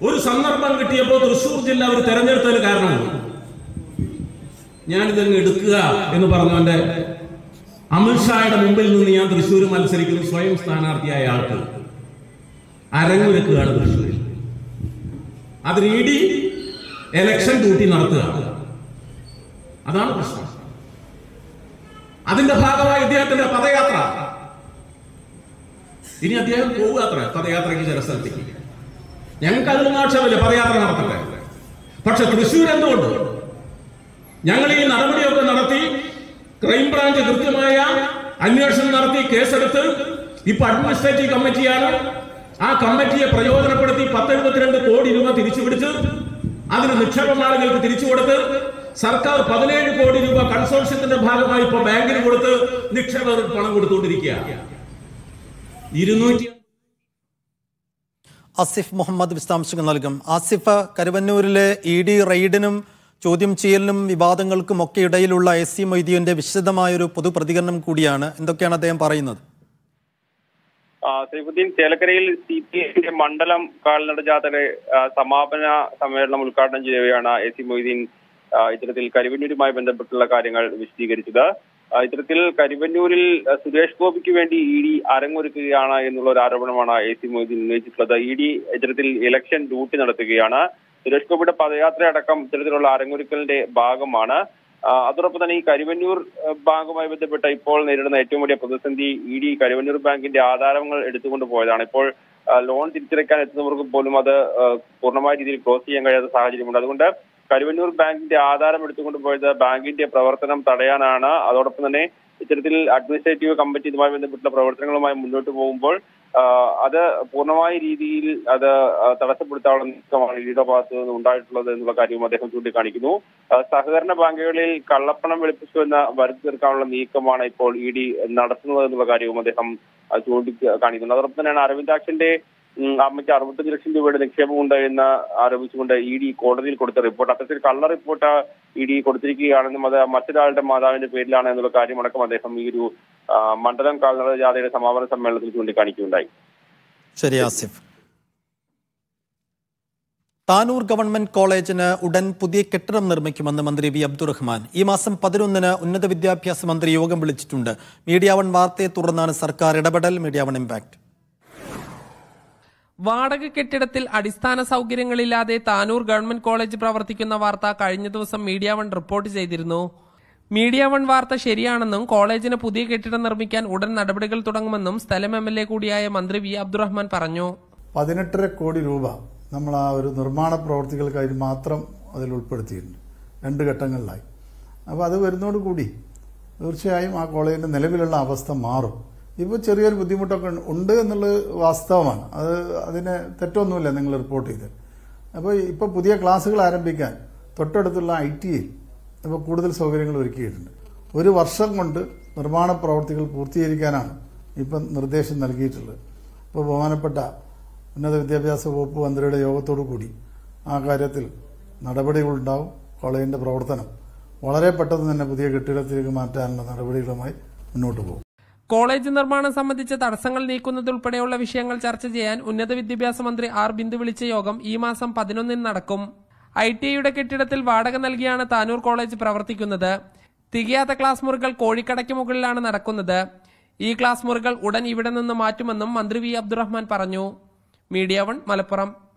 ഒരു സന്ദർഭം കിട്ടിയപ്പോൾ തൃശൂർ ജില്ല അവർ തെരഞ്ഞെടുത്തതിന് കാരണമാണ് ഞാനിതങ്ങ് എടുക്കുക എന്ന് പറഞ്ഞവന്റെ അമിത്ഷായുടെ മുമ്പിൽ നിന്ന് ഞാൻ തൃശ്ശൂർ മത്സരിക്കുന്ന സ്വയം സ്ഥാനാർത്ഥിയായ ആൾക്ക് അരങ്ങൊരുക്കുകയാണ് തൃശ്ശൂരിൽ അതിന് ഇ ഡി എലക്ഷൻ ഡ്യൂട്ടി നടത്തുക അതാണ് പ്രശ്നം അതിന്റെ ഭാഗമായി ഇദ്ദേഹത്തിന്റെ പദയാത്ര ഇനി അദ്ദേഹം പോവുക അത്ര പദയാത്രയ്ക്ക് ചില സ്ഥലത്തേക്ക് ഞങ്ങൾക്ക് അതിൽ ആക്ഷേപമില്ല പദയാത്ര നടത്തട്ടെ പക്ഷെ തൃശ്ശൂർ എന്തുകൊണ്ട് ഞങ്ങൾ ഈ നടപടിയൊക്കെ നടത്തി ക്രൈംബ്രാഞ്ച് കൃത്യമായ അന്വേഷണം നടത്തി കേസെടുത്ത് ഇപ്പൊ അഡ്മിനിസ്ട്രേറ്റീവ് കമ്മിറ്റിയാണ് ആ കമ്മിറ്റിയെ പ്രയോജനപ്പെടുത്തി പത്തെഴുപത്തിരണ്ട് കോടി രൂപ തിരിച്ചു പിടിച്ച് അതിന് നിക്ഷേപമാളുകൾക്ക് തിരിച്ചു കൊടുത്ത് സർക്കാർ പതിനേഴ് കോടി രൂപ കൺസോർഷ്യത്തിന്റെ ഭാഗമായി ഇപ്പൊ ബാങ്കിന് കൊടുത്ത് നിക്ഷേപകർക്ക് പണം കൊടുത്തുകൊണ്ടിരിക്കുക ഇരുന്നൂറ്റി ആസിഫ് മുഹമ്മദ് വിശദാംശങ്ങൾ നൽകും ആസിഫ് കരുവന്നൂരിലെ ഇ ഡി റെയ്ഡിനും ചോദ്യം ചെയ്യലിനും വിവാദങ്ങൾക്കും ഒക്കെ ഇടയിലുള്ള എസ് സി മൊയ്തീന്റെ വിശദമായൊരു പൊതുപ്രതികരണം കൂടിയാണ് എന്തൊക്കെയാണ് അദ്ദേഹം പറയുന്നത് ആ, സൈഫുദ്ദീൻ ചേലക്കരയിൽ സി പി എമ്മിന്റെ മണ്ഡലം കാൽനട ജാഥയുടെ ആ, സമാപന സമ്മേളനം ഉദ്ഘാടനം ചെയ്യുകയാണ് എ സി മൊയ്തീൻ ആ, ഇത്തരത്തിൽ കരുവന്നൂരുമായി ബന്ധപ്പെട്ടുള്ള കാര്യങ്ങൾ വിശദീകരിച്ചത് ആ, ഇത്തരത്തിൽ കരുവന്നൂരിൽ ആ, സുരേഷ് ഗോപിക്ക് വേണ്ടി ഇ ഡി അരങ്ങൊരുക്കുകയാണ് എന്നുള്ള ഒരു ആരോപണമാണ് എ സി മൊയ്തീൻ ഉന്നയിച്ചിട്ടുള്ളത് ഇ ഡി ഇത്തരത്തിൽ ഇലക്ഷൻ ഡ്യൂട്ടി നടത്തുകയാണ് സുരേഷ് ഗോപിയുടെ പദയാത്ര അടക്കം ഇത്തരത്തിലുള്ള അരങ്ങൊരുക്കലിന്റെ ഭാഗമാണ് ആ, അതോടൊപ്പം തന്നെ ഈ കരുവന്നൂർ ആ, ബാങ്കുമായി ബന്ധപ്പെട്ട ഇപ്പോൾ നേരിടുന്ന ഏറ്റവും വലിയ പ്രതിസന്ധി ഇ ഡി കരുവന്നൂർ ബാങ്കിന്റെ ആധാരങ്ങൾ എടുത്തുകൊണ്ട് പോയതാണ് ഇപ്പോൾ ആ, ലോൺ തിരിച്ചടയ്ക്കാൻ എത്തുന്നവർക്ക് പോലും അത് ആ, പൂർണ്ണമായ രീതിയിൽ ക്ലോസ് ചെയ്യാൻ കഴിയാത്ത സാഹചര്യമുണ്ട് അതുകൊണ്ട് കരുവന്നൂർ ബാങ്കിന്റെ ആധാരം എടുത്തുകൊണ്ട് പോയത് ബാങ്കിന്റെ പ്രവർത്തനം തടയാനാണ് അതോടൊപ്പം തന്നെ ഇത്തരത്തിൽ അഡ്മിനിസ്ട്രേറ്റീവ് കമ്മിറ്റി ഇതുമായി ബന്ധപ്പെട്ടുള്ള പ്രവർത്തനങ്ങളുമായി മുന്നോട്ട് പോകുമ്പോൾ ആ, അത് പൂർണ്ണമായ രീതിയിൽ അത് ആ, തടസ്സപ്പെടുത്താനുള്ള നീക്കമാണ് ഇഡിയുടെ ഭാഗത്ത് നിന്ന് ഉണ്ടായിട്ടുള്ളത് എന്നുള്ള കാര്യവും അദ്ദേഹം ചൂണ്ടിക്കാണിക്കുന്നു ആ, സഹകരണ ബാങ്കുകളിൽ കള്ളപ്പണം വെളുപ്പിച്ചു എന്ന വരുത്തി തീർക്കാനുള്ള നീക്കമാണ് ഇപ്പോൾ ഇ ഡി നടത്തുന്നത് എന്നുള്ള കാര്യവും അദ്ദേഹം ആ, ചൂണ്ടിക്കാണിക്കുന്നു അതോടൊപ്പം തന്നെയാണ് അരവിന്ദാക്ഷന്റെ ഉം, അമ്മയ്ക്ക് അറുപത്തഞ്ച് ലക്ഷം രൂപയുടെ നിക്ഷേപമുണ്ട് എന്ന് ആരോപിച്ചുകൊണ്ട് ഇ ഡി കോടതിയിൽ കൊടുത്ത റിപ്പോർട്ട് അത്തരത്തിൽ കള്ള റിപ്പോർട്ട് ഇ ഡി കൊടുത്തിരിക്കുകയാണെന്നും അത് മറ്റൊരാളുടെ മാതാവിന്റെ പേരിലാണ് എന്നുള്ള കാര്യമടക്കം അദ്ദേഹം ഈ ഒരു ആ, മണ്ഡലം കാൽനട ജാഥയുടെ സമാപന സമ്മേളനത്തിൽ ചൂണ്ടിക്കാണിക്കുകയുണ്ടായി ശരി ആസിഫ് താനൂർ ഗവൺമെന്റ് കോളേജിന് ഉടൻ പുതിയ കെട്ടിടം നിർമ്മിക്കുമെന്ന് മന്ത്രി വി അബ്ദുറഹ്മാൻ ഈ മാസം പതിനൊന്നിന് ഉന്നത വിദ്യാഭ്യാസ മന്ത്രി യോഗം വിളിച്ചിട്ടുണ്ട് മീഡിയ വൺ വാർത്തയെ തുടർന്നാണ് സർക്കാർ ഇടപെടൽ മീഡിയ വൺ ഇമ്പാക്ട് വാടക കെട്ടിടത്തിൽ അടിസ്ഥാന സൗകര്യങ്ങളില്ലാതെ താനൂർ ഗവൺമെന്റ് കോളേജ് പ്രവർത്തിക്കുന്ന വാർത്ത കഴിഞ്ഞ ദിവസം മീഡിയ വൺ റിപ്പോർട്ട് ചെയ്തിരുന്നു മീഡിയ വൺ വാർത്ത ശരിയാണെന്നും കോളേജിന് പുതിയ കെട്ടിടം നിർമ്മിക്കാൻ ഉടൻ നടപടികൾ തുടങ്ങുമെന്നും സ്ഥലം എം എൽ എ കൂടിയായ മന്ത്രി വി അബ്ദുറഹ്മാൻ പറഞ്ഞു പതിനെട്ടര കോടി രൂപ നമ്മൾ ആ ഒരു നിർമ്മാണ പ്രവർത്തികൾക്കായി മാത്രം അതിൽ ഉൾപ്പെടുത്തിയിട്ടുണ്ട് രണ്ട് ഘട്ടങ്ങളിലായി അപ്പോൾ അത് വരുന്നതോടുകൂടി തീർച്ചയായും ആ കോളേജിന്റെ നിലവിലുള്ള അവസ്ഥ മാറും ഇപ്പോൾ ചെറിയൊരു ബുദ്ധിമുട്ടൊക്കെ ഉണ്ട് എന്നുള്ളത് വാസ്തവമാണ് അത് അതിന് തെറ്റൊന്നുമില്ല നിങ്ങൾ റിപ്പോർട്ട് ചെയ്ത് അപ്പോൾ ഇപ്പോൾ പുതിയ ക്ലാസ്സുകൾ ആരംഭിക്കാൻ തൊട്ടടുത്തുള്ള ഐ ടിയിൽ ഇപ്പോൾ കൂടുതൽ സൗകര്യങ്ങൾ ഒരുക്കിയിട്ടുണ്ട് ഒരു വർഷം കൊണ്ട് നിർമ്മാണ പ്രവർത്തികൾ പൂർത്തീകരിക്കാനാണ് ഇപ്പം നിർദ്ദേശം നൽകിയിട്ടുള്ളത് ഇപ്പോൾ ബഹുമാനപ്പെട്ട ഉന്നത വിദ്യാഭ്യാസ വകുപ്പ് മന്ത്രിയുടെ യോഗത്തോടു കൂടി ആ കാര്യത്തിൽ നടപടികളുണ്ടാവും കോളേജിന്റെ പ്രവർത്തനം വളരെ പെട്ടെന്ന് തന്നെ പുതിയ കെട്ടിടത്തിലേക്ക് മാറ്റാനുള്ള നടപടികളുമായി മുന്നോട്ട് പോകും കോളേജ് നിർമ്മാണം സംബന്ധിച്ച തടസ്സങ്ങൾ നീക്കുന്നതുൾപ്പെടെയുള്ള വിഷയങ്ങൾ ചർച്ച ചെയ്യാൻ ഉന്നത വിദ്യാഭ്യാസ മന്ത്രി ആർ ബിന്ദു വിളിച്ച യോഗം ഈ മാസം പതിനൊന്നിന് നടക്കും ഐ ടി ഐയുടെ കെട്ടിടത്തിൽ വാടക നൽകിയാണ് താനൂർ കോളേജ് പ്രവർത്തിക്കുന്നത് തികയാത്ത ക്ലാസ് മുറികൾ കോഴിക്കടയ്ക്ക് മുകളിലാണ് നടക്കുന്നത് ഈ ക്ലാസ് മുറികൾ ഉടൻ ഇവിടെ നിന്ന് മാറ്റുമെന്നും മന്ത്രി വി അബ്ദുറഹ്മാൻ പറഞ്ഞു മീഡിയ വൺ മലപ്പുറം